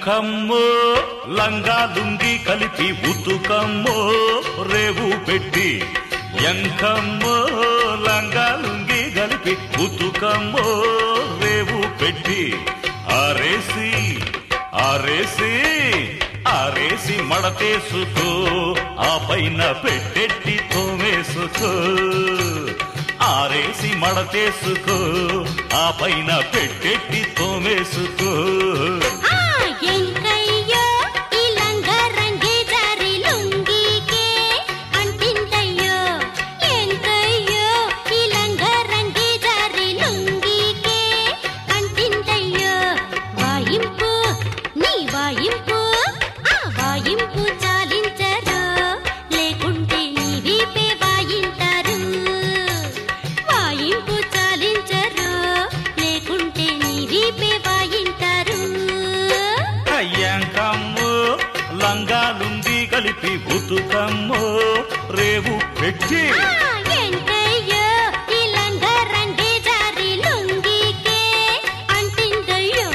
ఎంకమ్మో లంగా లుంగి కలిపి ఉతుకమ్మో రేవు పెట్టి ఎంకమ్మో లంగా లుంగి కలిపి ఉతుకమ్మో రేవు పెట్టి ఆరేసి ఆరేసి ఆరేసి మడతేసుకో ఆ పైన పెట్టెట్టి తోమేసుకో ఆరేసి మడతేసుకో ఆ పైన పెట్టెట్టి తోమేసుకో ఆ ఎంకయ్యో ఈ లంగా రంగే జారి లుంగికే అంటిందయ్యో ఎంకయ్యో ఈ లంగా రంగే జారి లుంగికే అంటిందయ్యో వాయింపు నీ వాయింపు ఆ వాయింపు చాలించరు లేకుంటే నీ వీపే వాయింటారు వాయింపు చాలించరు లేకుంటే నీ వీపే వాయింటారు అయ్యాంకమ్ము లంగా లుంగి కలిపి ఉతుకమ్ము రేవు పెట్టి ఆ ఎంకయ్యో ఈ లంగా రంగే జారి లుంగికే అంటిందయ్యో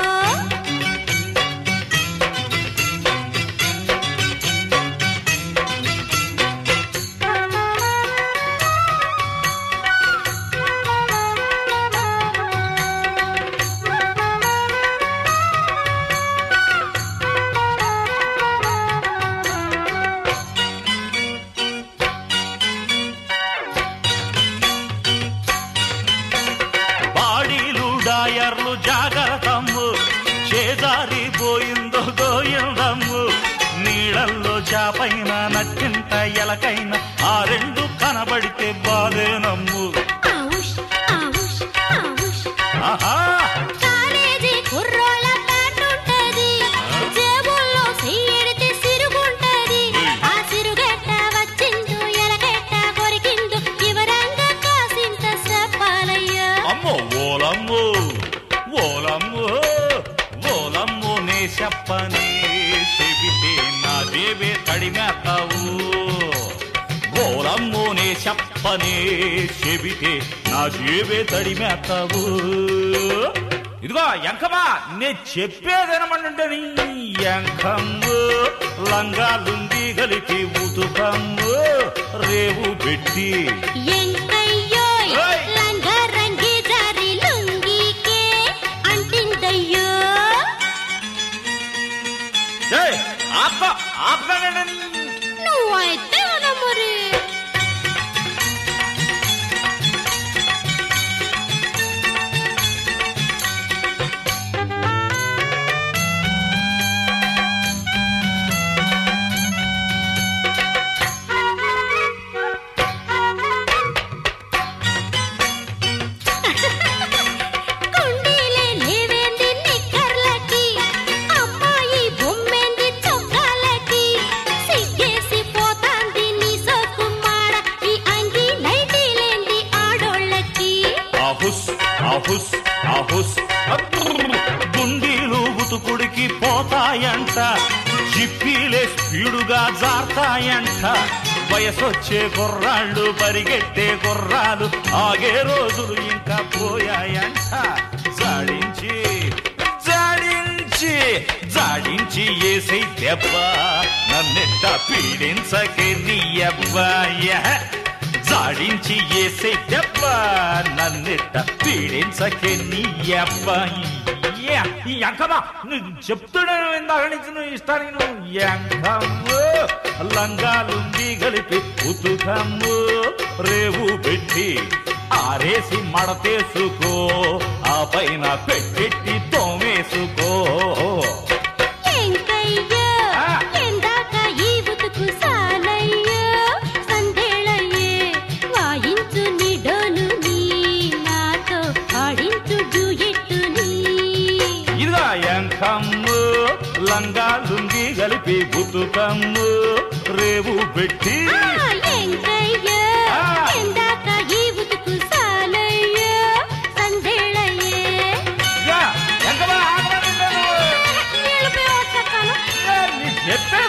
బాడీలు డాయర్లు జాగ్రత్తమ్ము చేజారి పోయిందో గోయిందమ్ము నీళ్ళల్లో చాపైన నట్టింట ఎలకైన ఆ రెండు కనబడితే బాధేనమ్ము ఆవుష్ ఆవుష్ ఆవుష్ ఆహా కాలేజీ కుర్రోళ్ళ ప్యాంట్ ఉంటది జేబుల్లో చెయ్యెడితే సిరుగుంటది ఆ సిరుగెట్ట వచ్చిందో ఎలగెట్ట కొరికిందో వివరంగా కాసింత చెప్పాలయ్యా అమ్మో ఓలమ్ము ఓలమ్ము ఓలమ్ము నే చెప్పని చెబితే నా దేవే తడిమేస్తావు ఓలమ్ము నే చెప్పని చెబితే నా దేవే తడిమేస్తావు ఇదిగో ఎంకమా నే చెప్పేదేనమంటే ఎంకమ్ము లంగా లుంగి కలిపి ఉతుకమ్ము రేవు పెట్టి ఎంకయ్యోయ్ ఓయ్! లంగా రంగి జారి లుంగికే అంటిందయ్యో ఏయ్, ఆప ఆపగానే నువ్వైతే కదా మరి కుండీలే లేవేంది నిక్కర్లకి అమ్మాయి బొమ్మేంది చొక్కాలకి సిగ్గేసి పోతాంది నీ సోకుమార ఈ అంగి నైటీలేంది ఆడోళ్ళకి ఆహుస్ ఆహుస్ ఆహుస్ అబ్బుర్. గుండీలు ఉతుకుడికి పోతాయంట చిప్పీలే స్పీడుగా జారుతాయంట వయసొచ్చే గుర్రాళ్ళు పరిగెట్టే గుర్రాలు ఆగే రోజులు ఇంకా పోయాయంట జాడించి జాడించి జాడించి ఏసై దెబ్బ నన్నెట్ట పీడించకే నీ అబ్బాయ జాడించి ఏసే దెబ్బ నన్నెట్ట పీడించకే నీ అబ్బాయి యా, ఈ అంకమా నువ్వు చెప్తున్నాను ఇందాక నుంచి నువ్వు ఇష్టానికి నువ్వు ఎంకమ్ము లంగాలుంగి కలిపి ఉతుకమ్ము రేవు పెట్టి ఆరేసి మడతేసుకో ఆ పైన పెట్టెట్టి తోమేసుకో ఎంకయ్యో ఆ. ఎందాక ఈ బతుకు సాలయ్యో సందేళయ్యే వాయించు నీ డోలుని నాతో ఆడించు డ్యూయెట్టుని ఇదిగా ఎంకమ్ము లంగా లుంగి కలిపి ఉతుకమ్ము రేవు పెట్టి ఆ ఎంకయ్యో ఆ. ఎందాక ఈ బతుకు సాలయ్యో సందేళయ్యే యా, ఎంకమా ఆగమని నేను. నీళ్ళు పోయి వచ్చేస్తాను యా, నీ చెప్పే